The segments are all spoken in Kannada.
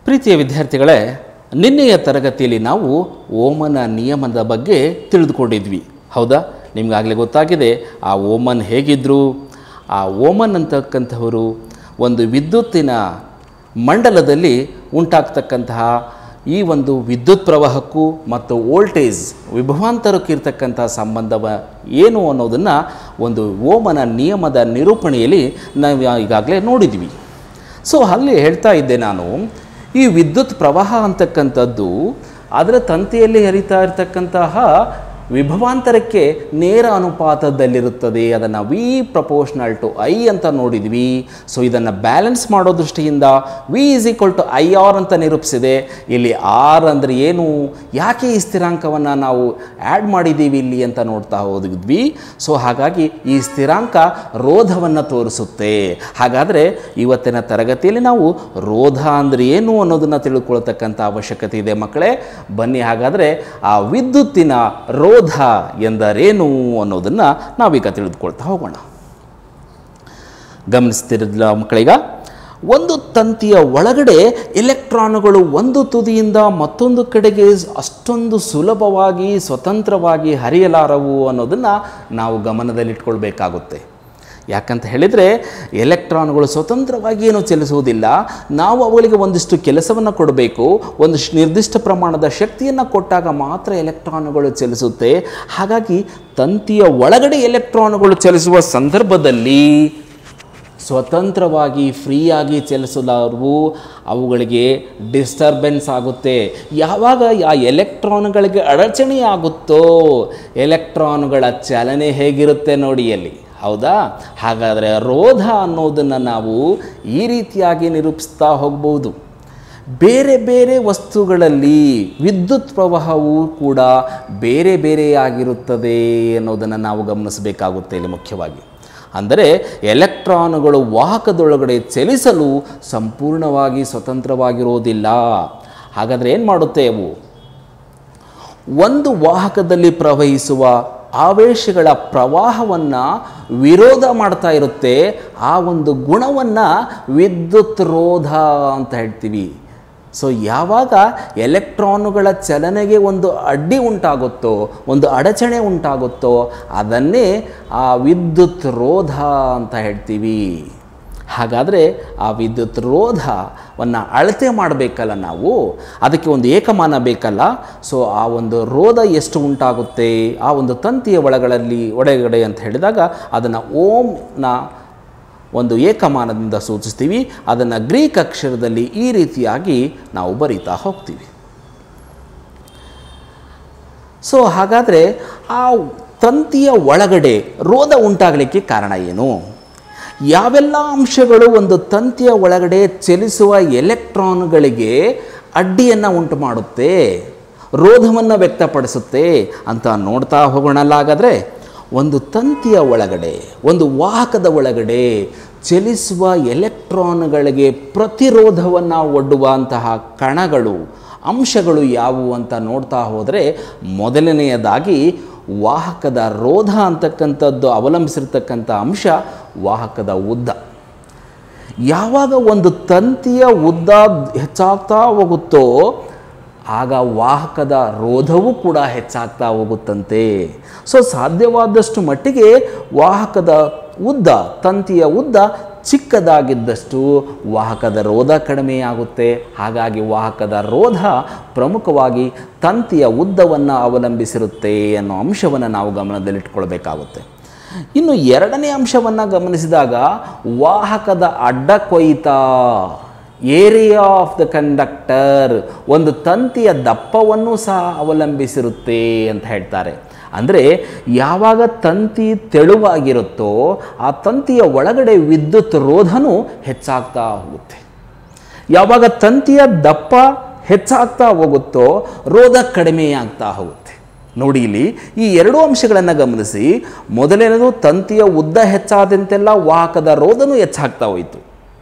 ಪ್ರೀತಿಯ ವಿದ್ಯಾರ್ಥಿಗಳೇ ನಿನ್ನೆಯ ತರಗತಿಯಲ್ಲಿ ನಾವು ಓಮನ ನಿಯಮದ ಬಗ್ಗೆ ತಿಳಿದುಕೊಂಡಿದ್ವಿ ಹೌದಾ ನಿಮಗಾಗಲೇ ಗೊತ್ತಾಗಿದೆ ಆ ಓಮನ್ ಹೇಗಿದ್ದರು ಆ ಓಮನ್ ಅಂತಕ್ಕಂಥವರು ಒಂದು ವಿದ್ಯುತ್ತಿನ ಮಂಡಲದಲ್ಲಿ ಉಂಟಾಗ್ತಕ್ಕಂತಹ ಈ ಒಂದು ವಿದ್ಯುತ್ ಪ್ರವಾಹಕ್ಕೂ ಮತ್ತು ವೋಲ್ಟೇಜ್ ವಿಭವಾಂತರಕ್ಕೂ ಇರ್ತಕ್ಕಂಥ ಸಂಬಂಧವ ಏನು ಅನ್ನೋದನ್ನು ಒಂದು ಓಮನ ನಿಯಮದ ನಿರೂಪಣೆಯಲ್ಲಿ ನಾವು ಈಗಾಗಲೇ ನೋಡಿದ್ವಿ ಸೊ ಅಲ್ಲಿ ಹೇಳ್ತಾ ಇದ್ದೆ ನಾನು ಈ ವಿದ್ಯುತ್ ಪ್ರವಾಹ ಅಂತಕ್ಕಂಥದ್ದು ಅದರ ತಂತಿಯಲ್ಲಿ ಹರಿತಾ ಇರತಕ್ಕಂತಹ ವಿಭವಾಂತರಕ್ಕೆ ನೇರ ಅನುಪಾತದಲ್ಲಿರುತ್ತದೆ ಅದನ್ನು ವಿ ಪ್ರಪೋರ್ಷನಲ್ ಟು ಐ ಅಂತ ನೋಡಿದ್ವಿ ಸೊ ಇದನ್ನು ಬ್ಯಾಲೆನ್ಸ್ ಮಾಡೋ ದೃಷ್ಟಿಯಿಂದ V is equal to I R ಅಂತ ನಿರೂಪಿಸಿದೆ ಇಲ್ಲಿ ಆರ್ ಅಂದರೆ ಏನು ಯಾಕೆ ಈ ಸ್ಥಿರಾಂಕವನ್ನು ನಾವು ಆ್ಯಡ್ ಮಾಡಿದ್ದೀವಿ ಇಲ್ಲಿ ಅಂತ ನೋಡ್ತಾ ಹೋದ್ವಿ ಸೊ ಹಾಗಾಗಿ ಈ ಸ್ಥಿರಾಂಕ ರೋಧವನ್ನು ತೋರಿಸುತ್ತೆ ಹಾಗಾದರೆ ಇವತ್ತಿನ ತರಗತಿಯಲ್ಲಿ ನಾವು ರೋಧ ಅಂದರೆ ಏನು ಅನ್ನೋದನ್ನು ತಿಳ್ಕೊಳ್ತಕ್ಕಂಥ ಅವಶ್ಯಕತೆ ಇದೆ ಮಕ್ಕಳೇ ಬನ್ನಿ ಹಾಗಾದರೆ ಆ ವಿದ್ಯುತ್ತಿನ ರೋಧ ಎಂದರೇನು ಅನ್ನೋದನ್ನು ನಾವೀಗ ತಿಳಿದುಕೊಳ್ತಾ ಹೋಗೋಣ ಗಮನಿಸ್ತಿರಲಿಲ್ಲ ಮಕ್ಕಳೀಗ ಒಂದು ತಂತಿಯ ಒಳಗಡೆ ಎಲೆಕ್ಟ್ರಾನುಗಳು ಒಂದು ತುದಿಯಿಂದ ಮತ್ತೊಂದು ಕಡೆಗೆ ಅಷ್ಟೊಂದು ಸುಲಭವಾಗಿ ಸ್ವತಂತ್ರವಾಗಿ ಹರಿಯಲಾರವು ಅನ್ನೋದನ್ನು ನಾವು ಗಮನದಲ್ಲಿಟ್ಕೊಳ್ಬೇಕಾಗುತ್ತೆ ಯಾಕಂತ ಹೇಳಿದರೆ ಎಲೆಕ್ಟ್ರಾನ್ಗಳು ಸ್ವತಂತ್ರವಾಗಿ ಏನು ಚಲಿಸುವುದಿಲ್ಲ ನಾವು ಅವುಗಳಿಗೆ ಒಂದಿಷ್ಟು ಕೆಲಸವನ್ನು ಕೊಡಬೇಕು ಒಂದು ಶ್- ನಿರ್ದಿಷ್ಟ ಪ್ರಮಾಣದ ಶಕ್ತಿಯನ್ನು ಕೊಟ್ಟಾಗ ಮಾತ್ರ ಎಲೆಕ್ಟ್ರಾನುಗಳು ಚಲಿಸುತ್ತೆ ಹಾಗಾಗಿ ತಂತಿಯ ಒಳಗಡೆ ಎಲೆಕ್ಟ್ರಾನುಗಳು ಚಲಿಸುವ ಸಂದರ್ಭದಲ್ಲಿ ಸ್ವತಂತ್ರವಾಗಿ ಫ್ರೀಯಾಗಿ ಚಲಿಸಲಾರವು ಅವುಗಳಿಗೆ ಡಿಸ್ಟರ್ಬೆನ್ಸ್ ಆಗುತ್ತೆ ಯಾವಾಗ ಆ ಎಲೆಕ್ಟ್ರಾನ್ಗಳಿಗೆ ಅಡಚಣೆ ಆಗುತ್ತೋ ಎಲೆಕ್ಟ್ರಾನ್ಗಳ ಚಲನೆ ಹೇಗಿರುತ್ತೆ ನೋಡಿ ಅಲ್ಲಿ ಹೌದಾ ಹಾಗಾದರೆ ರೋಧ ಅನ್ನೋದನ್ನು ನಾವು ಈ ರೀತಿಯಾಗಿ ನಿರೂಪಿಸ್ತಾ ಹೋಗ್ಬೋದು ಬೇರೆ ಬೇರೆ ವಸ್ತುಗಳಲ್ಲಿ ವಿದ್ಯುತ್ ಪ್ರವಾಹವು ಕೂಡ ಬೇರೆ ಬೇರೆಯಾಗಿರುತ್ತದೆ ಅನ್ನೋದನ್ನು ನಾವು ಗಮನಿಸಬೇಕಾಗುತ್ತೆ ಇಲ್ಲಿ ಮುಖ್ಯವಾಗಿ ಅಂದರೆ ಎಲೆಕ್ಟ್ರಾನುಗಳು ವಾಹಕದೊಳಗಡೆ ಚಲಿಸಲು ಸಂಪೂರ್ಣವಾಗಿ ಸ್ವತಂತ್ರವಾಗಿರೋದಿಲ್ಲ ಹಾಗಾದರೆ ಏನು ಮಾಡುತ್ತೆ ಅವು ಒಂದು ವಾಹಕದಲ್ಲಿ ಪ್ರವಹಿಸುವ ಆವೇಶಗಳ ಪ್ರವಾಹವನ್ನು ವಿರೋಧ ಮಾಡ್ತಾ ಇರುತ್ತೆ ಆ ಒಂದು ಗುಣವನ್ನು ವಿದ್ಯುತ್ ರೋಧ ಅಂತ ಹೇಳ್ತೀವಿ ಸೊ ಯಾವಾಗ ಎಲೆಕ್ಟ್ರಾನುಗಳ ಚಲನೆಗೆ ಒಂದು ಅಡ್ಡಿ ಉಂಟಾಗುತ್ತೋ ಒಂದು ಅಡಚಣೆ ಉಂಟಾಗುತ್ತೋ ಅದನ್ನೇ ಆ ವಿದ್ಯುತ್ ರೋಧ ಅಂತ ಹೇಳ್ತೀವಿ ಹಾಗಾದರೆ ಆ ವಿದ್ಯುತ್ ರೋಧವನ್ನು ಅಳತೆ ಮಾಡಬೇಕಲ್ಲ ನಾವು ಅದಕ್ಕೆ ಒಂದು ಏಕಮಾನ ಬೇಕಲ್ಲ ಸೊ ಆ ಒಂದು ರೋಧ ಎಷ್ಟು ಉಂಟಾಗುತ್ತೆ ಆ ಒಂದು ತಂತಿಯ ಒಳಗಳಲ್ಲಿ ಒಳಗಡೆ ಅಂತ ಹೇಳಿದಾಗ ಅದನ್ನು ಓಂನ ಒಂದು ಏಕಮಾನದಿಂದ ಸೂಚಿಸ್ತೀವಿ ಅದನ್ನು ಗ್ರೀಕ್ ಅಕ್ಷರದಲ್ಲಿ ಈ ರೀತಿಯಾಗಿ ನಾವು ಬರೀತಾ ಹೋಗ್ತೀವಿ ಸೊ ಹಾಗಾದರೆ ಆ ತಂತಿಯ ಒಳಗಡೆ ರೋಧ ಉಂಟಾಗಲಿಕ್ಕೆ ಕಾರಣ ಏನು ಯಾವೆಲ್ಲ ಅಂಶಗಳು ಒಂದು ತಂತಿಯ ಒಳಗಡೆ ಚಲಿಸುವ ಎಲೆಕ್ಟ್ರಾನ್ಗಳಿಗೆ ಅಡ್ಡಿಯನ್ನು ಉಂಟು ಮಾಡುತ್ತೆ ರೋಧವನ್ನು ವ್ಯಕ್ತಪಡಿಸುತ್ತೆ ಅಂತ ನೋಡ್ತಾ ಹೋಗೋಣಲ್ಲ ಹಾಗಾದರೆ ಒಂದು ತಂತಿಯ ಒಳಗಡೆ ಒಂದು ವಾಹಕದ ಒಳಗಡೆ ಚಲಿಸುವ ಎಲೆಕ್ಟ್ರಾನ್ಗಳಿಗೆ ಪ್ರತಿರೋಧವನ್ನು ಒಡ್ಡುವಂತಹ ಕಣಗಳು ಅಂಶಗಳು ಯಾವುವು ಅಂತ ನೋಡ್ತಾ ಹೋದರೆ ಮೊದಲನೆಯದಾಗಿ ವಾಹಕದ ರೋಧ ಅಂತಕ್ಕಂಥದ್ದು ಅವಲಂಬಿಸಿರ್ತಕ್ಕಂಥ ಅಂಶ ವಾಹಕದ ಉದ್ದ ಯಾವಾಗ ಒಂದು ತಂತಿಯ ಉದ್ದ ಹೆಚ್ಚಾಗ್ತಾ ಹೋಗುತ್ತೋ ಆಗ ವಾಹಕದ ರೋಧವೂ ಕೂಡ ಹೆಚ್ಚಾಗ್ತಾ ಹೋಗುತ್ತಂತೆ ಸೊ ಸಾಧ್ಯವಾದಷ್ಟು ಮಟ್ಟಿಗೆ ವಾಹಕದ ಉದ್ದ ತಂತಿಯ ಉದ್ದ ಚಿಕ್ಕದಾಗಿದ್ದಷ್ಟು ವಾಹಕದ ರೋಧ ಕಡಿಮೆಯಾಗುತ್ತೆ ಹಾಗಾಗಿ ವಾಹಕದ ರೋಧ ಪ್ರಮುಖವಾಗಿ ತಂತಿಯ ಉದ್ದವನ್ನು ಅವಲಂಬಿಸಿರುತ್ತೆ ಅನ್ನೋ ಅಂಶವನ್ನು ನಾವು ಗಮನದಲ್ಲಿಟ್ಕೊಳ್ಬೇಕಾಗುತ್ತೆ ಇನ್ನು ಎರಡನೇ ಅಂಶವನ್ನು ಗಮನಿಸಿದಾಗ ವಾಹಕದ ಅಡ್ಡ ಕೊಯ್ತ ಏರಿಯಾ ಆಫ್ ದ ಕಂಡಕ್ಟರ್ ಒಂದು ತಂತಿಯ ದಪ್ಪವನ್ನು ಸಹ ಅವಲಂಬಿಸಿರುತ್ತೆ ಅಂತ ಹೇಳ್ತಾರೆ ಅಂದರೆ ಯಾವಾಗ ತಂತಿ ತೆಳುವಾಗಿರುತ್ತೋ ಆ ತಂತಿಯ ಒಳಗಡೆ ವಿದ್ಯುತ್ ರೋಧನೂ ಹೆಚ್ಚಾಗ್ತಾ ಹೋಗುತ್ತೆ ಯಾವಾಗ ತಂತಿಯ ದಪ್ಪ ಹೆಚ್ಚಾಗ್ತಾ ಹೋಗುತ್ತೋ ರೋಧ ಕಡಿಮೆಯಾಗ್ತಾ ಹೋಗುತ್ತೆ ನೋಡಿ ಇಲ್ಲಿ ಈ ಎರಡು ಅಂಶಗಳನ್ನು ಗಮನಿಸಿ ಮೊದಲನೇದು ತಂತಿಯ ಉದ್ದ ಹೆಚ್ಚಾದಂತೆಲ್ಲ ವಾಹಕದ ರೋಧನೂ ಹೆಚ್ಚಾಗ್ತಾ ಹೋಯಿತು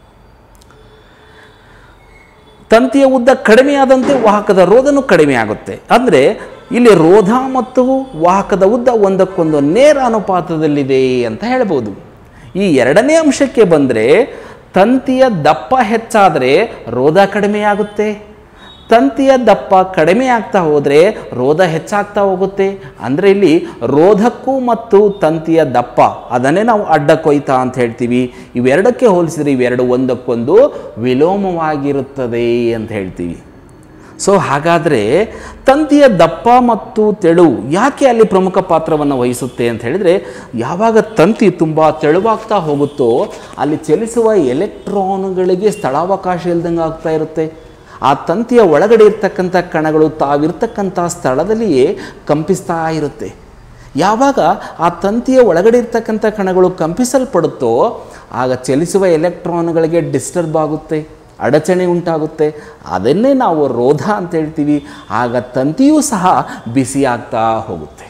ತಂತಿಯ ಉದ್ದ ಕಡಿಮೆಯಾದಂತೆ ವಾಹಕದ ರೋಧನೂ ಕಡಿಮೆ ಆಗುತ್ತೆ ಅಂದರೆ ಇಲ್ಲಿ ರೋಧ ಮತ್ತು ವಾಹಕದ ಉದ್ದ ಒಂದಕ್ಕೊಂದು ನೇರ ಅನುಪಾತದಲ್ಲಿದೆ ಅಂತ ಹೇಳ್ಬೋದು ಈ ಎರಡನೇ ಅಂಶಕ್ಕೆ ಬಂದರೆ ತಂತಿಯ ದಪ್ಪ ಹೆಚ್ಚಾದರೆ ರೋಧ ಕಡಿಮೆಯಾಗುತ್ತೆ ತಂತಿಯ ದಪ್ಪ ಕಡಿಮೆ ಆಗ್ತಾ ಹೋದರೆ ರೋಧ ಹೆಚ್ಚಾಗ್ತಾ ಹೋಗುತ್ತೆ ಅಂದರೆ ಇಲ್ಲಿ ರೋಧಕ್ಕೂ ಮತ್ತು ತಂತಿಯ ದಪ್ಪ ಅದನ್ನೇ ನಾವು ಅಡ್ಡ ಕೊಯ್ತಾ ಅಂತ ಹೇಳ್ತೀವಿ ಇವೆರಡಕ್ಕೆ ಹೋಲಿಸಿದರೆ ಇವೆರಡು ಒಂದಕ್ಕೊಂದು ವಿಲೋಮವಾಗಿರುತ್ತದೆ ಅಂತ ಹೇಳ್ತೀವಿ ಸೊ ಹಾಗಾದರೆ ತಂತಿಯ ದಪ್ಪ ಮತ್ತು ತೆಳು ಯಾಕೆ ಅಲ್ಲಿ ಪ್ರಮುಖ ಪಾತ್ರವನ್ನು ವಹಿಸುತ್ತೆ ಅಂತ ಹೇಳಿದರೆ ಯಾವಾಗ ತಂತಿ ತುಂಬ ತೆಳುವಾಗ್ತಾ ಹೋಗುತ್ತೋ ಅಲ್ಲಿ ಚಲಿಸುವ ಎಲೆಕ್ಟ್ರಾನ್ಗಳಿಗೆ ಸ್ಥಳಾವಕಾಶ ಇಲ್ದಂಗೆ ಆಗ್ತಾ ಇರುತ್ತೆ ಆ ತಂತಿಯ ಒಳಗಡೆ ಇರ್ತಕ್ಕಂಥ ಕಣಗಳು ತಾವಿರ್ತಕ್ಕಂಥ ಸ್ಥಳದಲ್ಲಿಯೇ ಕಂಪಿಸ್ತಾ ಇರುತ್ತೆ ಯಾವಾಗ ಆ ತಂತಿಯ ಒಳಗಡೆ ಇರ್ತಕ್ಕಂಥ ಕಣಗಳು ಕಂಪಿಸಲ್ಪಡುತ್ತೋ ಆಗ ಚಲಿಸುವ ಎಲೆಕ್ಟ್ರಾನ್ಗಳಿಗೆ ಡಿಸ್ಟರ್ಬ್ ಆಗುತ್ತೆ ಅಡಚಣೆ ಉಂಟಾಗುತ್ತೆ ಅದನ್ನೇ ನಾವು ರೋಧ ಅಂತ ಹೇಳ್ತೀವಿ ಆಗ ತಂತಿಯೂ ಸಹ ಬಿಸಿ ಆಗ್ತಾ ಹೋಗುತ್ತೆ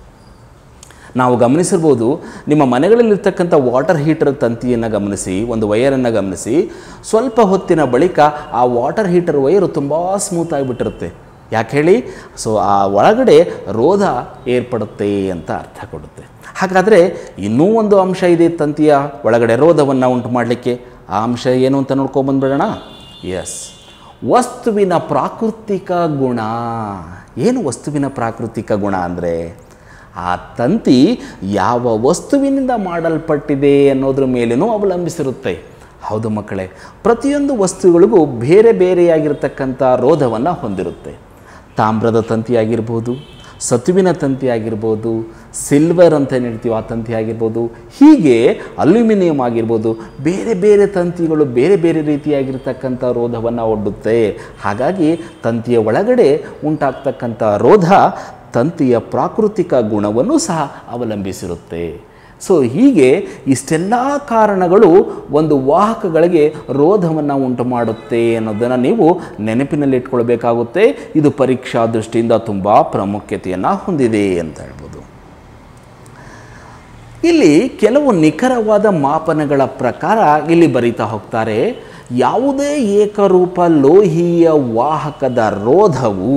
ನಾವು ಗಮನಿಸಿರ್ಬೋದು ನಿಮ್ಮ ಮನೆಗಳಲ್ಲಿರ್ತಕ್ಕಂಥ ವಾಟರ್ ಹೀಟರ್ ತಂತಿಯನ್ನು ಗಮನಿಸಿ ಒಂದು ವಯರನ್ನು ಗಮನಿಸಿ ಸ್ವಲ್ಪ ಹೊತ್ತಿನ ಬಳಿಕ ಆ ವಾಟರ್ ಹೀಟರ್ ವಯರು ತುಂಬ ಸ್ಮೂತ್ ಆಗಿಬಿಟ್ಟಿರುತ್ತೆ ಯಾಕೆ ಹೇಳಿ ಸೊ ಆ ಒಳಗಡೆ ರೋಧ ಏರ್ಪಡುತ್ತೆ ಅಂತ ಅರ್ಥ ಕೊಡುತ್ತೆ ಹಾಗಾದರೆ ಇನ್ನೂ ಒಂದು ಅಂಶ ಇದೆ ತಂತಿಯ ಒಳಗಡೆ ರೋಧವನ್ನು ಉಂಟು ಮಾಡಲಿಕ್ಕೆ ಆ ಅಂಶ ಏನು ಅಂತ ನೋಡ್ಕೊಂಬಂದ್ಬಿಡೋಣ ಎಸ್ ವಸ್ತುವಿನ ಪ್ರಾಕೃತಿಕ ಗುಣ ಏನು ವಸ್ತುವಿನ ಪ್ರಾಕೃತಿಕ ಗುಣ ಅಂದರೆ ಆ ತಂತಿ ಯಾವ ವಸ್ತುವಿನಿಂದ ಮಾಡಲ್ಪಟ್ಟಿದೆ ಅನ್ನೋದ್ರ ಮೇಲೇನೂ ಅವಲಂಬಿಸಿರುತ್ತೆ ಹೌದು ಮಕ್ಕಳೇ ಪ್ರತಿಯೊಂದು ವಸ್ತುಗಳಿಗೂ ಬೇರೆ ಬೇರೆಯಾಗಿರ್ತಕ್ಕಂಥ ರೋಧವನ್ನು ಹೊಂದಿರುತ್ತೆ ತಾಮ್ರದ ತಂತಿ ಆಗಿರ್ಬೋದು ಸತುವಿನ ತಂತಿ ಆಗಿರ್ಬೋದು ಸಿಲ್ವರ್ ಅಂತ ಏನು ಹೇಳ್ತೀವಿ ಆ ತಂತಿ ಆಗಿರ್ಬೋದು ಹೀಗೆ ಅಲ್ಯೂಮಿನಿಯಂ ಆಗಿರ್ಬೋದು ಬೇರೆ ಬೇರೆ ತಂತಿಗಳು ಬೇರೆ ಬೇರೆ ರೀತಿಯಾಗಿರ್ತಕ್ಕಂಥ ರೋಧವನ್ನು ಒಡ್ಡುತ್ತೆ ಹಾಗಾಗಿ ತಂತಿಯ ಒಳಗಡೆ ಉಂಟಾಗ್ತಕ್ಕಂಥ ರೋಧ ತಂತಿಯ ಪ್ರಾಕೃತಿಕ ಗುಣವನ್ನು ಸಹ ಅವಲಂಬಿಸಿರುತ್ತೆ ಸೊ ಹೀಗೆ ಇಷ್ಟೆಲ್ಲ ಕಾರಣಗಳು ಒಂದು ವಾಹಕಗಳಿಗೆ ರೋಧವನ್ನು ಉಂಟು ಮಾಡುತ್ತೆ ಅನ್ನೋದನ್ನು ನೀವು ನೆನಪಿನಲ್ಲಿಟ್ಕೊಳ್ಬೇಕಾಗುತ್ತೆ ಇದು ಪರೀಕ್ಷಾ ದೃಷ್ಟಿಯಿಂದ ತುಂಬ ಪ್ರಾಮುಖ್ಯತೆಯನ್ನು ಹೊಂದಿದೆ ಅಂತ ಹೇಳ್ಬೋದು ಇಲ್ಲಿ ಕೆಲವು ನಿಖರವಾದ ಮಾಪನಗಳ ಪ್ರಕಾರ ಇಲ್ಲಿ ಬರೀತಾ ಹೋಗ್ತಾರೆ ಯಾವುದೇ ಏಕರೂಪ ಲೋಹೀಯ ವಾಹಕದ ರೋಧವು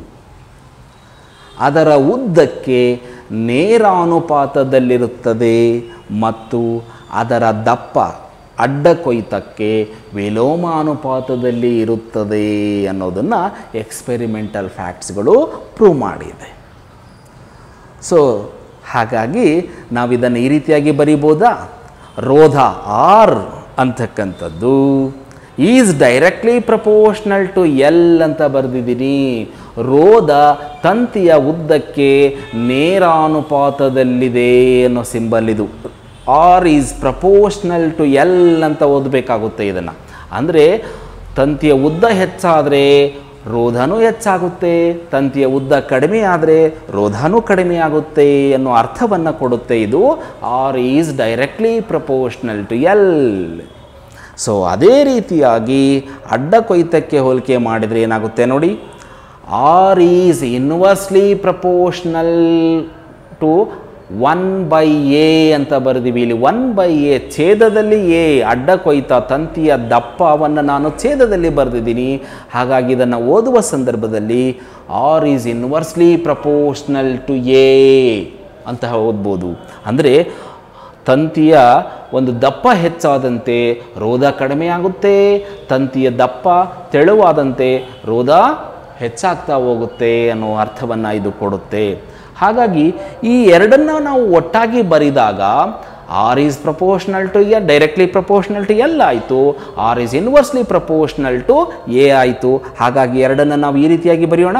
ಅದರ ಉದ್ದಕ್ಕೆ ನೇರ ಅನುಪಾತದಲ್ಲಿರುತ್ತದೆ ಮತ್ತು ಅದರ ದಪ್ಪ ಅಡ್ಡ ಕೊಯ್ತಕ್ಕೆ ವಿಲೋಮಾನುಪಾತದಲ್ಲಿ ಇರುತ್ತದೆ ಅನ್ನೋದನ್ನು ಎಕ್ಸ್ಪೆರಿಮೆಂಟಲ್ ಫ್ಯಾಕ್ಟ್ಸ್ಗಳು ಪ್ರೂವ್ ಮಾಡಿದೆ ಸೊ ಹಾಗಾಗಿ ನಾವಿದನ್ನು ಈ ರೀತಿಯಾಗಿ ಬರಿಬೋದಾ ರೋಧ ಆರ್ ಅಂತಕ್ಕಂಥದ್ದು is directly proportional to L ಅಂತ ಬರೆದಿದ್ದೀನಿ ರೋಧ ತಂತಿಯ ಉದ್ದಕ್ಕೆ ನೇರಾನುಪಾತದಲ್ಲಿದೆ ಅನ್ನೋ ಸಿಂಬಲ್ ಇದು R is proportional to L ಅಂತ ಓದಬೇಕಾಗುತ್ತೆ ಇದನ್ನು ಅಂದರೆ ತಂತಿಯ ಉದ್ದ ಹೆಚ್ಚಾದರೆ ರೋಧನೂ ಹೆಚ್ಚಾಗುತ್ತೆ ತಂತಿಯ ಉದ್ದ ಕಡಿಮೆ ಆದರೆ ರೋಧನೂ ಕಡಿಮೆ ಆಗುತ್ತೆ ಅನ್ನೋ ಅರ್ಥವನ್ನು ಕೊಡುತ್ತೆ ಇದು R is directly proportional to L so ಅದೇ ರೀತಿಯಾಗಿ ಅಡ್ಡ ಕೊಯ್ತಕ್ಕೆ ಹೋಲಿಕೆ ಮಾಡಿದರೆ ಏನಾಗುತ್ತೆ ನೋಡಿ R is inversely proportional to one by A ಅಂತ ಬರೆದಿವಿ ಇಲ್ಲಿ ಒನ್ ಬೈ ಎ ಛೇದದಲ್ಲಿ ಎ ಅಡ್ಡ ಕೊಯ್ತ ತಂತಿಯ ದಪ್ಪವನ್ನು ನಾನು ಛೇದದಲ್ಲಿ ಬರೆದಿದ್ದೀನಿ ಹಾಗಾಗಿ ಇದನ್ನು ಓದುವ ಸಂದರ್ಭದಲ್ಲಿ R is inversely proportional to A ಅಂತ ಓದ್ಬೋದು ಅಂದರೆ ತಂತಿಯ ಒಂದು ದಪ್ಪ ಹೆಚ್ಚಾದಂತೆ ರೋಧ ಕಡಿಮೆಯಾಗುತ್ತೆ ತಂತಿಯ ದಪ್ಪ ತೆಳುವಾದಂತೆ ರೋಧ ಹೆಚ್ಚಾಗ್ತಾ ಹೋಗುತ್ತೆ ಅನ್ನೋ ಅರ್ಥವನ್ನು ಇದು ಕೊಡುತ್ತೆ ಹಾಗಾಗಿ ಈ ಎರಡನ್ನ ನಾವು ಒಟ್ಟಾಗಿ ಬರಿದಾಗ R is proportional to A directly proportional to L ಆಯಿತು R is inversely proportional to A ಆಯಿತು ಹಾಗಾಗಿ ಎರಡನ್ನು ನಾವು ಈ ರೀತಿಯಾಗಿ ಬರೆಯೋಣ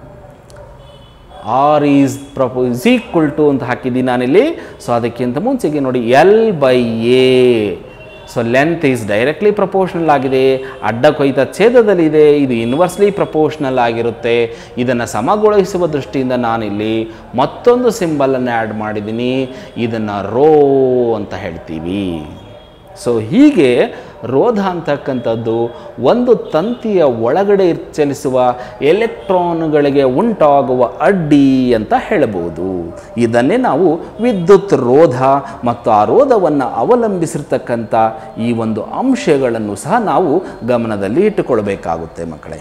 ಆರ್ ಈಸ್ ಪ್ರಪೋ ಇಸ್ ಈಕ್ವಲ್ ಟು ಅಂತ ಹಾಕಿದ್ದೀನಿ ನಾನಿಲ್ಲಿ ಸೊ ಅದಕ್ಕಿಂತ ಮುಂಚೆಗೆ ನೋಡಿ L by A so length is directly proportional ಆಗಿದೆ ಅಡ್ಡ ಕೊಯ್ತ ಛೇದದಲ್ಲಿದೆ ಇದು ಇನ್ವರ್ಸ್ಲಿ ಪ್ರಪೋರ್ಷನಲ್ ಆಗಿರುತ್ತೆ ಇದನ್ನು ಸಮಗೊಳಿಸುವ ದೃಷ್ಟಿಯಿಂದ ನಾನಿಲ್ಲಿ ಮತ್ತೊಂದು ಸಿಂಬಲನ್ನು ಆ್ಯಡ್ ಮಾಡಿದ್ದೀನಿ ಇದನ್ನು ರೋ ಅಂತ ಹೇಳ್ತೀವಿ ಸೊ ಹೀಗೆ ರೋಧ ಅಂತಕ್ಕಂಥದ್ದು ಒಂದು ತಂತಿಯ ಒಳಗಡೆ ಚಲಿಸುವ ಎಲೆಕ್ಟ್ರಾನ್ಗಳಿಗೆ ಉಂಟಾಗುವ ಅಡ್ಡಿ ಅಂತ ಹೇಳಬಹುದು ಇದನ್ನೇ ನಾವು ವಿದ್ಯುತ್ ರೋಧ ಮತ್ತು ಆ ರೋಧವನ್ನು ಅವಲಂಬಿಸಿರ್ತಕ್ಕಂಥ ಈ ಒಂದು ಅಂಶಗಳನ್ನು ಸಹ ನಾವು ಗಮನದಲ್ಲಿ ಇಟ್ಟುಕೊಳ್ಬೇಕಾಗುತ್ತೆ ಮಕ್ಕಳೇ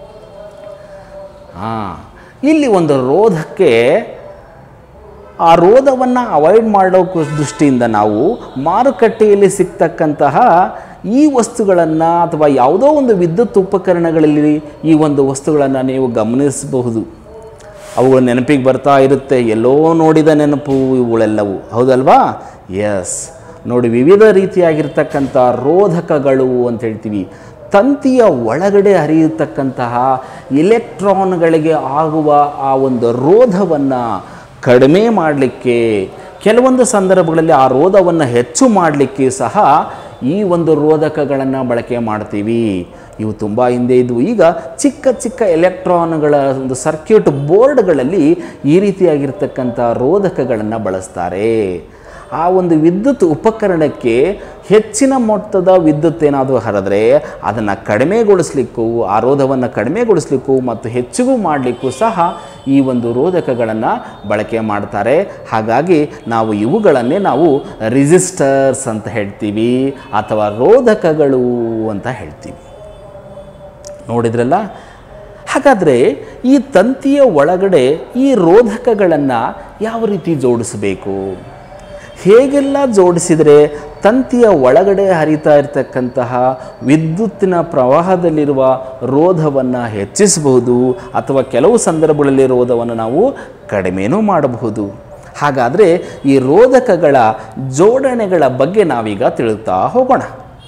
ಹಾಂ ಇಲ್ಲಿ ಒಂದು ರೋಧಕ್ಕೆ ಆ ರೋಧವನ್ನು ಅವಾಯ್ಡ್ ಮಾಡೋ ದೃಷ್ಟಿಯಿಂದ ನಾವು ಮಾರುಕಟ್ಟೆಯಲ್ಲಿ ಸಿಗ್ತಕ್ಕಂತಹ ಈ ವಸ್ತುಗಳನ್ನು ಅಥವಾ ಯಾವುದೋ ಒಂದು ವಿದ್ಯುತ್ ಉಪಕರಣಗಳಲ್ಲಿ ಈ ಒಂದು ವಸ್ತುಗಳನ್ನು ನೀವು ಗಮನಿಸಬಹುದು ಅವುಗಳ ನೆನಪಿಗೆ ಬರ್ತಾ ಇರುತ್ತೆ ಎಲ್ಲೋ ನೋಡಿದ ನೆನಪು ಇವುಗಳೆಲ್ಲವೂ ಹೌದಲ್ವಾ ಎಸ್ ನೋಡಿ ವಿವಿಧ ರೀತಿಯಾಗಿರ್ತಕ್ಕಂಥ ರೋಧಕಗಳು ಅಂತ ಹೇಳ್ತೀವಿ ತಂತಿಯ ಒಳಗಡೆ ಹರಿಯತಕ್ಕಂತಹ ಇಲೆಕ್ಟ್ರಾನ್ಗಳಿಗೆ ಆಗುವ ಆ ಒಂದು ರೋಧವನ್ನು ಕಡಿಮೆ ಮಾಡಲಿಕ್ಕೆ ಕೆಲವೊಂದು ಸಂದರ್ಭಗಳಲ್ಲಿ ಆ ರೋಧವನ್ನು ಹೆಚ್ಚು ಮಾಡಲಿಕ್ಕೆ ಸಹ ಈ ಒಂದು ರೋಧಕಗಳನ್ನು ಬಳಕೆ ಮಾಡ್ತೀವಿ ಇವು ತುಂಬ ಹಿಂದೆ ಇದ್ವು ಈಗ ಚಿಕ್ಕ ಚಿಕ್ಕ ಎಲೆಕ್ಟ್ರಾನ್ಗಳ ಒಂದು ಸರ್ಕ್ಯೂಟ್ ಬೋರ್ಡ್ಗಳಲ್ಲಿ ಈ ರೀತಿಯಾಗಿರ್ತಕ್ಕಂಥ ರೋಧಕಗಳನ್ನು ಬಳಸ್ತಾರೆ ಆ ಒಂದು ವಿದ್ಯುತ್ ಉಪಕರಣಕ್ಕೆ ಹೆಚ್ಚಿನ ಮೊತ್ತದ ವಿದ್ಯುತ್ ಏನಾದರೂ ಹರಿದ್ರೆ ಅದನ್ನು ಕಡಿಮೆಗೊಳಿಸ್ಲಿಕ್ಕೂ ಆ ರೋಧವನ್ನು ಕಡಿಮೆಗೊಳಿಸ್ಲಿಕ್ಕೂ ಮತ್ತು ಹೆಚ್ಚಿಗೂ ಮಾಡಲಿಕ್ಕೂ ಸಹ ಈ ಒಂದು ರೋಧಕಗಳನ್ನು ಬಳಕೆ ಮಾಡ್ತಾರೆ ಹಾಗಾಗಿ ನಾವು ಇವುಗಳನ್ನೇ ನಾವು ರಿಜಿಸ್ಟರ್ಸ್ ಅಂತ ಹೇಳ್ತೀವಿ ಅಥವಾ ರೋಧಕಗಳು ಅಂತ ಹೇಳ್ತೀವಿ ನೋಡಿದ್ರಲ್ಲ ಹಾಗಾದರೆ ಈ ತಂತಿಯ ಒಳಗಡೆ ಈ ರೋಧಕಗಳನ್ನು ಯಾವ ರೀತಿ ಜೋಡಿಸಬೇಕು ಹೇಗೆಲ್ಲ ಜೋಡಿಸಿದರೆ ತಂತಿಯ ಒಳಗಡೆ ಹರಿತಾ ಇರತಕ್ಕಂತಹ ವಿದ್ಯುತ್ತಿನ ಪ್ರವಾಹದಲ್ಲಿರುವ ರೋಧವನ್ನು ಹೆಚ್ಚಿಸಬಹುದು ಅಥವಾ ಕೆಲವು ಸಂದರ್ಭಗಳಲ್ಲಿ ರೋಧವನ್ನು ನಾವು ಕಡಿಮೆನೂ ಮಾಡಬಹುದು ಹಾಗಾದರೆ ಈ ರೋಧಕಗಳ ಜೋಡಣೆಗಳ ಬಗ್ಗೆ ನಾವೀಗ ತಿಳಿತಾ ಹೋಗೋಣ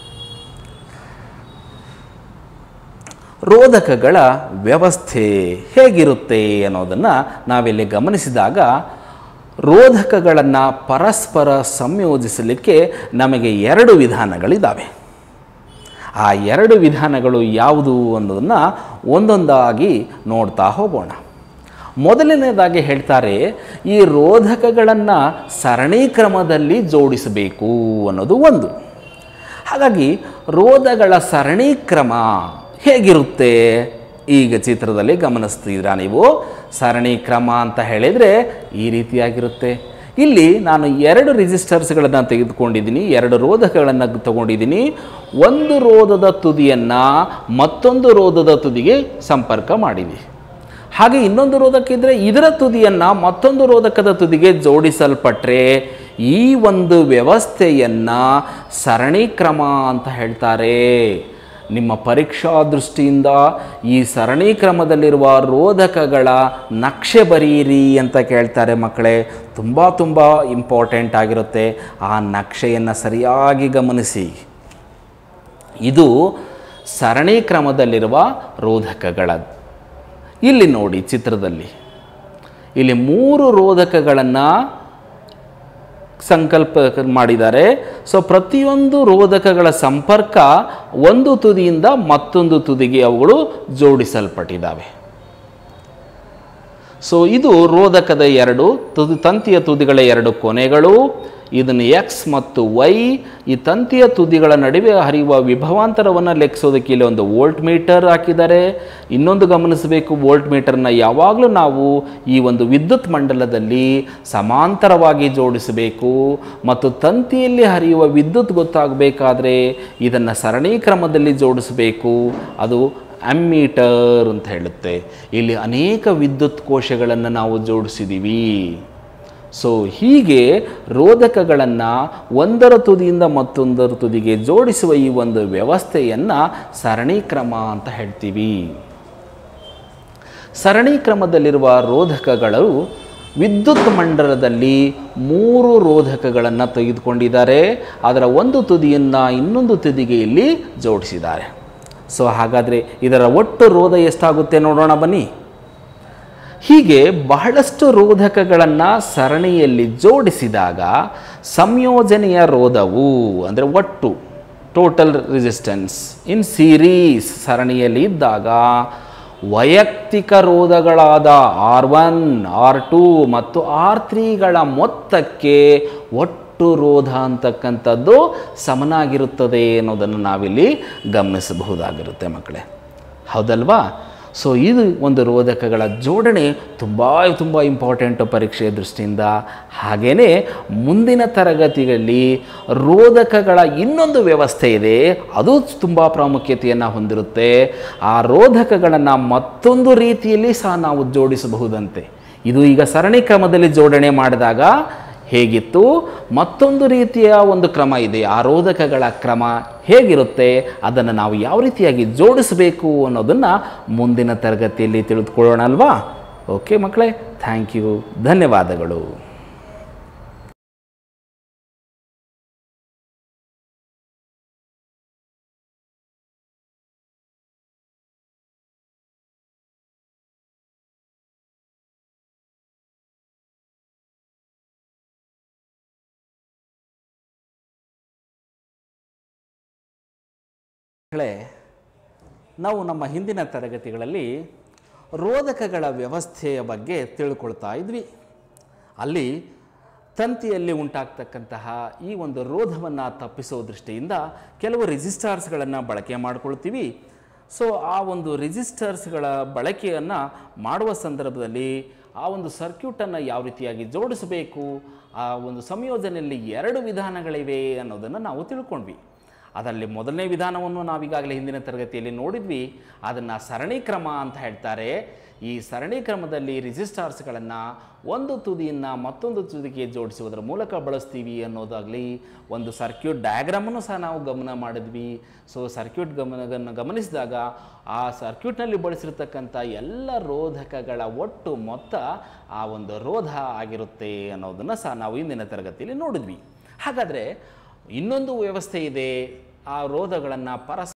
ರೋಧಕಗಳ ವ್ಯವಸ್ಥೆ ಹೇಗಿರುತ್ತೆ ಅನ್ನೋದನ್ನು ನಾವಿಲ್ಲಿ ಗಮನಿಸಿದಾಗ ರೋಧಕಗಳನ್ನು ಪರಸ್ಪರ ಸಂಯೋಜಿಸಲಿಕ್ಕೆ ನಮಗೆ ಎರಡು ವಿಧಾನಗಳಿದ್ದಾವೆ ಆ ಎರಡು ವಿಧಾನಗಳು ಯಾವುದು ಅನ್ನೋದನ್ನು ಒಂದೊಂದಾಗಿ ನೋಡ್ತಾ ಹೋಗೋಣ ಮೊದಲನೇದಾಗಿ ಹೇಳ್ತಾರೆ ಈ ರೋಧಕಗಳನ್ನು ಸರಣಿ ಕ್ರಮದಲ್ಲಿ ಜೋಡಿಸಬೇಕು ಅನ್ನೋದು ಒಂದು ಹಾಗಾಗಿ ರೋಧಗಳ ಸರಣಿ ಕ್ರಮ ಹೇಗಿರುತ್ತೆ ಈಗ ಚಿತ್ರದಲ್ಲಿ ಗಮನಿಸ್ತಿದ್ದೀರಾ ನೀವು ಸರಣಿ ಕ್ರಮ ಅಂತ ಹೇಳಿದರೆ ಈ ರೀತಿಯಾಗಿರುತ್ತೆ ಇಲ್ಲಿ ನಾನು ಎರಡು ರಿಜಿಸ್ಟರ್ಸ್ಗಳನ್ನು ತೆಗೆದುಕೊಂಡಿದ್ದೀನಿ ಎರಡು ರೋಧಕಗಳನ್ನು ತಗೊಂಡಿದ್ದೀನಿ ಒಂದು ರೋಧದ ತುದಿಯನ್ನು ಮತ್ತೊಂದು ರೋಧದ ತುದಿಗೆ ಸಂಪರ್ಕ ಮಾಡಿದೆ ಹಾಗೆ ಇನ್ನೊಂದು ರೋಧಕ ಇದ್ದರೆ ಇದರ ತುದಿಯನ್ನು ಮತ್ತೊಂದು ರೋಧಕದ ತುದಿಗೆ ಜೋಡಿಸಲ್ಪಟ್ರೆ ಈ ಒಂದು ವ್ಯವಸ್ಥೆಯನ್ನು ಸರಣಿ ಕ್ರಮ ಅಂತ ಹೇಳ್ತಾರೆ ನಿಮ್ಮ ಪರೀಕ್ಷಾ ದೃಷ್ಟಿಯಿಂದ ಈ ಸರಣಿ ಕ್ರಮದಲ್ಲಿರುವ ರೋಧಕಗಳ ನಕ್ಷೆ ಬರೀರಿ ಅಂತ ಕೇಳ್ತಾರೆ ಮಕ್ಕಳೇ ತುಂಬ ತುಂಬ ಇಂಪಾರ್ಟೆಂಟ್ ಆಗಿರುತ್ತೆ ಆ ನಕ್ಷೆಯನ್ನು ಸರಿಯಾಗಿ ಗಮನಿಸಿ ಇದು ಸರಣಿ ಕ್ರಮದಲ್ಲಿರುವ ರೋಧಕಗಳ ಇಲ್ಲಿ ನೋಡಿ ಚಿತ್ರದಲ್ಲಿ ಇಲ್ಲಿ ಮೂರು ರೋಧಕಗಳನ್ನು ಸಂಕಲ್ಪ ಮಾಡಿದ್ದಾರೆ ಸೊ ಪ್ರತಿಯೊಂದು ರೋಧಕಗಳ ಸಂಪರ್ಕ ಒಂದು ತುದಿಯಿಂದ ಮತ್ತೊಂದು ತುದಿಗೆ ಅವುಗಳು ಜೋಡಿಸಲ್ಪಟ್ಟಿದ್ದಾವೆ ಸೊ ಇದು ರೋಧಕದ ಎರಡು ತುದಿ ತಂತಿಯ ತುದಿಗಳ ಎರಡು ಕೊನೆಗಳು ಇದನ್ನು ಎಕ್ಸ್ ಮತ್ತು ವೈ ಈ ತಂತಿಯ ತುದಿಗಳ ನಡುವೆ ಹರಿಯುವ ವಿಭವಾಂತರವನ್ನು ಲೆಕ್ಕಿಸೋದಕ್ಕೆ ಇಲ್ಲಿ ಒಂದು ವೋಲ್ಟ್ ಮೀಟರ್ ಹಾಕಿದ್ದಾರೆ ಇನ್ನೊಂದು ಗಮನಿಸಬೇಕು ವೋಲ್ಟ್ ಮೀಟರ್ನ ಯಾವಾಗಲೂ ನಾವು ಈ ಒಂದು ವಿದ್ಯುತ್ ಮಂಡಲದಲ್ಲಿ ಸಮಾಂತರವಾಗಿ ಜೋಡಿಸಬೇಕು ಮತ್ತು ತಂತಿಯಲ್ಲಿ ಹರಿಯುವ ವಿದ್ಯುತ್ ಗೊತ್ತಾಗಬೇಕಾದ್ರೆ ಇದನ್ನು ಸರಣಿ ಕ್ರಮದಲ್ಲಿ ಜೋಡಿಸಬೇಕು ಅದು ಅಮ್ಮೀಟರ್ ಅಂತ ಹೇಳುತ್ತೆ ಇಲ್ಲಿ ಅನೇಕ ವಿದ್ಯುತ್ ಕೋಶಗಳನ್ನು ನಾವು ಜೋಡಿಸಿದ್ದೀವಿ ಸೊ ಹೀಗೆ ರೋಧಕಗಳನ್ನು ಒಂದರ ತುದಿಯಿಂದ ಮತ್ತೊಂದರ ತುದಿಗೆ ಜೋಡಿಸುವ ಈ ಒಂದು ವ್ಯವಸ್ಥೆಯನ್ನು ಸರಣಿ ಕ್ರಮ ಅಂತ ಹೇಳ್ತೀವಿ ಸರಣಿ ಕ್ರಮದಲ್ಲಿರುವ ರೋಧಕಗಳು ವಿದ್ಯುತ್ ಮಂಡಲದಲ್ಲಿ ಮೂರು ರೋಧಕಗಳನ್ನು ತೆಗೆದುಕೊಂಡಿದ್ದಾರೆ ಅದರ ಒಂದು ತುದಿಯನ್ನು ಇನ್ನೊಂದು ತುದಿಗೆ ಇಲ್ಲಿ ಜೋಡಿಸಿದ್ದಾರೆ ಸೊ ಹಾಗಾದರೆ ಇದರ ಒಟ್ಟು ರೋಧ ಎಷ್ಟಾಗುತ್ತೆ ನೋಡೋಣ ಬನ್ನಿ ಹೀಗೆ ಬಹಳಷ್ಟು ರೋಧಕಗಳನ್ನು ಸರಣಿಯಲ್ಲಿ ಜೋಡಿಸಿದಾಗ ಸಂಯೋಜನೆಯ ರೋಧವು ಅಂದರೆ ಒಟ್ಟು ಟೋಟಲ್ ರೆಸಿಸ್ಟೆನ್ಸ್ ಇನ್ ಸೀರೀಸ್ ಸರಣಿಯಲ್ಲಿ ಇದ್ದಾಗ ವೈಯಕ್ತಿಕ ರೋಧಗಳಾದ ಆರ್ ಒನ್ ಆರ್ ಟು ಮತ್ತು ಆರ್ ತ್ರೀಗಳ ಮೊತ್ತಕ್ಕೆ ಒಟ್ಟು ರೋಧ ಅಂತಕ್ಕಂಥದ್ದು ಸಮನಾಗಿರುತ್ತದೆ ಅನ್ನೋದನ್ನು ನಾವಿಲ್ಲಿ ಗಮನಿಸಬಹುದಾಗಿರುತ್ತೆ ಮಕ್ಕಳೇ ಹೌದಲ್ವಾ ಸೊ ಇದು ಒಂದು ರೋಧಕಗಳ ಜೋಡಣೆ ತುಂಬ ತುಂಬ ಇಂಪಾರ್ಟೆಂಟು ಪರೀಕ್ಷೆಯ ದೃಷ್ಟಿಯಿಂದ ಹಾಗೆಯೇ ಮುಂದಿನ ತರಗತಿಗಳಲ್ಲಿ ರೋಧಕಗಳ ಇನ್ನೊಂದು ವ್ಯವಸ್ಥೆ ಇದೆ ಅದು ತುಂಬ ಪ್ರಾಮುಖ್ಯತೆಯನ್ನು ಹೊಂದಿರುತ್ತೆ ಆ ರೋಧಕಗಳನ್ನು ಮತ್ತೊಂದು ರೀತಿಯಲ್ಲಿ ಸಹ ನಾವು ಜೋಡಿಸಬಹುದಂತೆ ಇದು ಈಗ ಸರಣಿ ಕ್ರಮದಲ್ಲಿ ಜೋಡಣೆ ಮಾಡಿದಾಗ ಹೇಗಿತ್ತು ಮತ್ತೊಂದು ರೀತಿಯ ಒಂದು ಕ್ರಮ ಇದೆ ಆ ರೋಧಕಗಳ ಕ್ರಮ ಹೇಗಿರುತ್ತೆ ಅದನ್ನು ನಾವು ಯಾವ ರೀತಿಯಾಗಿ ಜೋಡಿಸಬೇಕು ಅನ್ನೋದನ್ನು ಮುಂದಿನ ತರಗತಿಯಲ್ಲಿ ತಿಳಿದುಕೊಳ್ಳೋಣ ಅಲ್ವಾ ಓಕೆ ಮಕ್ಕಳೇ ಥ್ಯಾಂಕ್ ಯು ಧನ್ಯವಾದಗಳು ಮಕ್ಕಳೇ ನಾವು ನಮ್ಮ ಹಿಂದಿನ ತರಗತಿಗಳಲ್ಲಿ ರೋಧಕಗಳ ವ್ಯವಸ್ಥೆಯ ಬಗ್ಗೆ ತಿಳ್ಕೊಳ್ತಾ ಇದ್ವಿ ಅಲ್ಲಿ ತಂತಿಯಲ್ಲಿ ಉಂಟಾಗ್ತಕ್ಕಂತಹ ಈ ಒಂದು ರೋಧವನ್ನು ತಪ್ಪಿಸೋ ದೃಷ್ಟಿಯಿಂದ ಕೆಲವು ರಿಜಿಸ್ಟರ್ಸ್ಗಳನ್ನು ಬಳಕೆ ಮಾಡ್ಕೊಳ್ತೀವಿ ಸೊ ಆ ಒಂದು ರಿಜಿಸ್ಟರ್ಸ್ಗಳ ಬಳಕೆಯನ್ನು ಮಾಡುವ ಸಂದರ್ಭದಲ್ಲಿ ಆ ಒಂದು ಸರ್ಕ್ಯೂಟನ್ನು ಯಾವ ರೀತಿಯಾಗಿ ಜೋಡಿಸಬೇಕು ಆ ಒಂದು ಸಂಯೋಜನೆಯಲ್ಲಿ ಎರಡು ವಿಧಾನಗಳಿವೆ ಅನ್ನೋದನ್ನು ನಾವು ತಿಳ್ಕೊಂಡ್ವಿ ಅದರಲ್ಲಿ ಮೊದಲನೇ ವಿಧಾನವನ್ನು ನಾವೀಗಾಗಲೇ ಹಿಂದಿನ ತರಗತಿಯಲ್ಲಿ ನೋಡಿದ್ವಿ ಅದನ್ನು ಸರಣಿ ಕ್ರಮ ಅಂತ ಹೇಳ್ತಾರೆ ಈ ಸರಣಿ ಕ್ರಮದಲ್ಲಿ ರಿಜಿಸ್ಟಾರ್ಸ್ಗಳನ್ನು ಒಂದು ತುದಿಯನ್ನು ಮತ್ತೊಂದು ತುದಿಗೆ ಜೋಡಿಸುವುದರ ಮೂಲಕ ಬಳಸ್ತೀವಿ ಅನ್ನೋದಾಗಲಿ ಒಂದು ಸರ್ಕ್ಯೂಟ್ ಡಯಾಗ್ರಾಮನ್ನು ಸಹ ನಾವು ಗಮನ ಮಾಡಿದ್ವಿ ಸೊ ಸರ್ಕ್ಯೂಟ್ ಗಮನ ಗಮನಿಸಿದಾಗ ಆ ಸರ್ಕ್ಯೂಟ್ನಲ್ಲಿ ಬಳಸಿರ್ತಕ್ಕಂಥ ಎಲ್ಲ ರೋಧಕಗಳ ಒಟ್ಟು ಮೊತ್ತ ಆ ಒಂದು ರೋಧ ಆಗಿರುತ್ತೆ ಅನ್ನೋದನ್ನು ಸಹ ನಾವು ಇಂದಿನ ತರಗತಿಯಲ್ಲಿ ನೋಡಿದ್ವಿ ಹಾಗಾದರೆ ಇನ್ನೊಂದು ವ್ಯವಸ್ಥೆ ಇದೆ ಆ ರೋಧಗಳನ್ನು ಪರಸ್